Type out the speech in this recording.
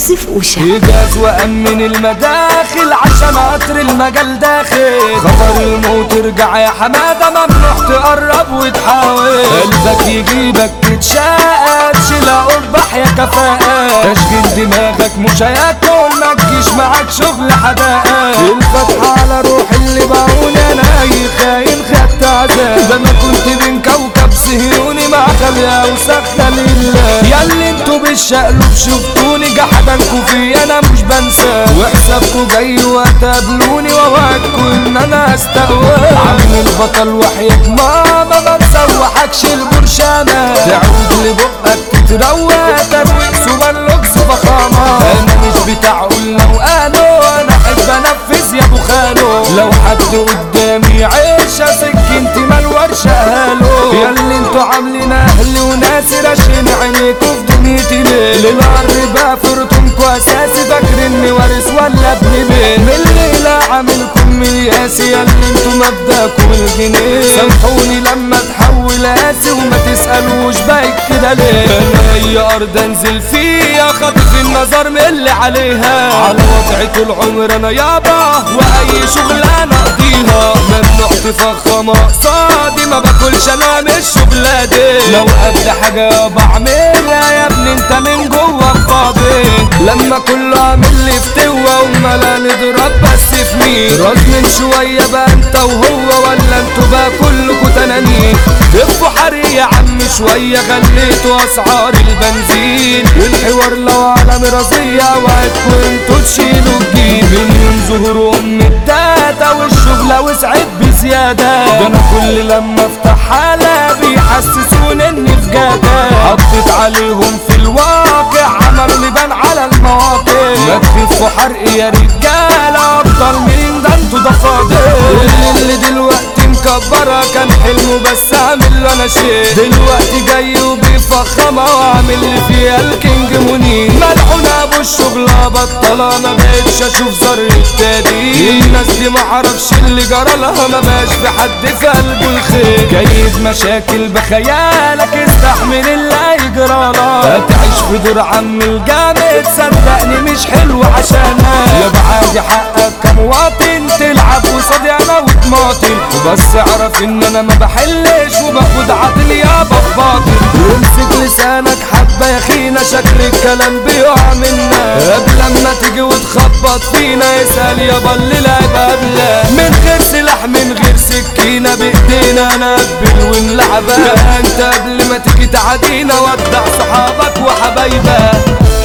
يوسف أوشا إيجاز وأمن المداخل عشان قطر المجال داخل خطر الموت ارجع يا حمادة ممنوع تقرب وتحاول قلبك يجيبك تتشاقى تشيلها قربح يا كفاءة تشغيل دماغك مش هياكل ما تجيش معاك شغل حدائق الفتحة على روح اللي باعوني أنا أي خاين خدت عذاب ده أنا كنت بين كوكب صهيوني مع خليها وسخة لله ياللي انتوا بالشقلب شفتوني جحدنكوا في انا مش بنسى وحسابكوا جاي وتقابلوني ووعدكوا ان انا استقوى عامل البطل وحياة ماما ما مسوحكش البرشامة تعود لبقك تتروى ترويق سوبر لوكس فخامة انا مش بتاع قلنا وقالوا انا احب انفذ يا ابو خالو لو حد قدامي عيشة سكنتي ما الورشة هالو ياللي انتوا عاملين اهلي وناسي راشين عينيكوا في دنيتي ليه للعر بقى فرطمكوا اساسي فاكر اني وارث ولا ابن بيه من الليلة عاملكم مياسي ياللي انتوا مبداكم الجنيه سامحوني لما اتحول قاسي وما تسألوش بايك كده ليه انا اي ارض انزل فيها خاطف النظر من اللي عليها على وضعي طول عمر انا يابا واي شغلانه اقضيها ممنوع تفخم قصادي ما باكلش انا من الشغلة دي لو قد حاجة بعملها يا ابني انت من جوه فاضي لما كله عامل لي فتوة وملا نضرب بس في مين راس من شوية بقى انت وهو ولا انتوا بقى كلكوا تنانين تبقوا حري يا عم شوية خليتوا اسعار البنزين والحوار لو على مرازية وعدكوا انتوا تشيلوا الجيب من يوم ظهور ام الداتا والشغلة وسعت بزيادة ده انا كل لما افتح حالة بيحسسوني اني في جادة حطيت عليهم في الواقع عملوا لي بان على المواقع ما تخفوا حرق يا رجالة افضل مين ده انتوا ده فاضي اللي, اللي دلوقتي مكبرة كان حلمه بس عامل له انا شيء دلوقتي جاي وبيفخمها وعامل لي فيها الكينج منير ملعون ابو الشغلة بطلة ما بقتش اشوف ذرة تاني الناس دي ما عرفش اللي جرى لها ما بقاش في حد في قلبه الخير جايب مشاكل بخيالك استحمل اللي هيجرى لك هتعيش في دور عم الجامد صدقني مش حلو عشانها يا بعادي حقك كمواطن تلعب قصادي انا وطماطم بس اعرف ان انا ما بحلش وباخد عطل يابا في باطل وامسك لسانك حبه يا خينا شكل الكلام بيقع منا قبل ما تيجي وتخبط فينا اسال يابا اللي لعب قبلك من غير سلاح من غير سكينه بايدينا نقبل ونلعبها انت قبل ما تيجي تعادينا ودع صحابك وحبايبك